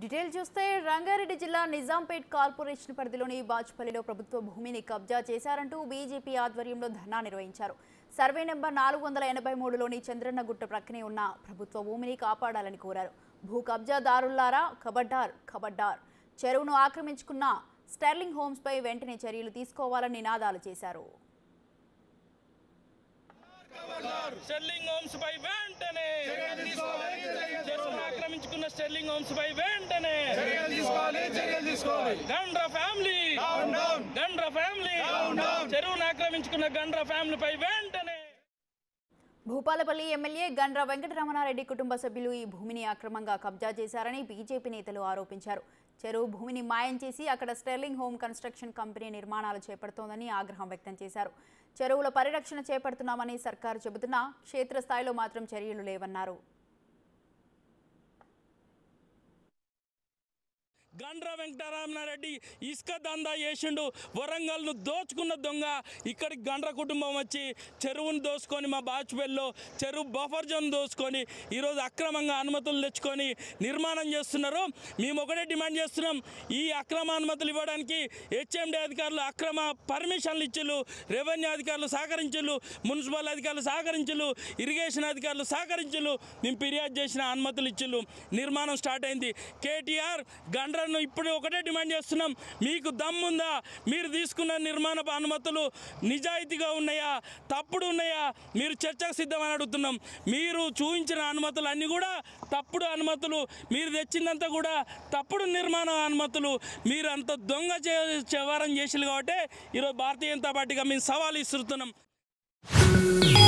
detail చూస్తే రంగారెడ్డి జిల్లా Nizampet corporation పరిధిలోని బాజ్పల్లిలో ప్రభుత్వ భూమిని కబ్జా చేశారంటూ బీజేపీ ఆధ్వర్యంలో ధర్నా నిర్వహించారు సర్వే నెంబర్ నాలుగు వందల ఎనభై మూడులోని చంద్రన్నగుట్ట ప్రక్కనే ఉన్న ప్రభుత్వ భూమిని కాపాడాలని కోరారు భూ కబ్జాదారులారా ఖబడ్డార్ ఖబడ్డార్ చెరువును ఆక్రమించుకున్న స్టెర్లింగ్ హోమ్స్పై వెంటనే చర్యలు తీసుకోవాలని నినాదాలు చేశారు స్టెర్లింగ్ హోమ్స్ పై వెంటనే చెరువును ఆక్రమించుకున్న స్టెర్లింగ్ హోమ్స్ పై వెంటనే చర్యలు తీసుకోవాలి చర్యలు తీసుకోవాలి Gandra family down down Gandra family down down చెరువును ఆక్రమించుకున్న గండ్ర ఫ్యామిలీ పై వెంటనే భూపాలపల్లి ఎమ్మెల్యే గండ్ర వెంకటరమణారెడ్డి కుటుంబ సభ్యులు ఈ భూమిని అక్రమంగా కబ్జా చేశారని బీజేపీ నేతలు ఆరోపించారు చెరువు భూమిని మాయం చేసి అక్కడ స్టెర్లింగ్ హోమ్ కన్స్ట్రక్షన్ కంపెనీ నిర్మాణాలు చేపడుతోందని ఆగ్రహం వ్యక్తం చేశారు చెరువుల పరిరక్షణ చేపడుతున్నామని సర్కారు చెబుతున్నా క్షేత్రస్థాయిలో మాత్రం చర్యలు లేవన్నారు గండ్ర వెంకటరామనారెడ్డి ఇసుక దందా చేసిండు వరంగల్ను దోచుకున్న దొంగ ఇక్కడికి గండ్ర కుటుంబం వచ్చి చెరువును దోసుకొని మా బాచుపల్లిలో చెరువు బఫర్ జోన్ దోసుకొని ఈరోజు అక్రమంగా అనుమతులు తెచ్చుకొని నిర్మాణం చేస్తున్నారు మేము ఒకటే డిమాండ్ చేస్తున్నాం ఈ అక్రమ అనుమతులు ఇవ్వడానికి హెచ్ఎండి అధికారులు అక్రమ పర్మిషన్లు ఇచ్చిళ్ళు రెవెన్యూ అధికారులు సహకరించులు మున్సిపల్ అధికారులు సహకరించులు ఇరిగేషన్ అధికారులు సహకరించులు మేము ఫిర్యాదు చేసిన అనుమతులు ఇచ్చిళ్ళు నిర్మాణం స్టార్ట్ అయింది కేటీఆర్ గండ్రను ఇప్పుడు ఒకటే డిమాండ్ చేస్తున్నాం మీకు దమ్ముందా మీరు తీసుకున్న నిర్మాణ అనుమతులు నిజాయితీగా ఉన్నాయా తప్పుడు ఉన్నాయా మీరు చర్చకు సిద్ధమని అడుగుతున్నాం మీరు చూపించిన అనుమతులు అన్నీ కూడా తప్పుడు అనుమతులు మీరు తెచ్చిందంతా కూడా తప్పుడు నిర్మాణ అనుమతులు మీరు అంత దొంగ చే వ్యవహారం చేసిరు కాబట్టి ఈరోజు భారతీయ జనతా పార్టీగా మేము సవాల్ ఇస్తున్నాం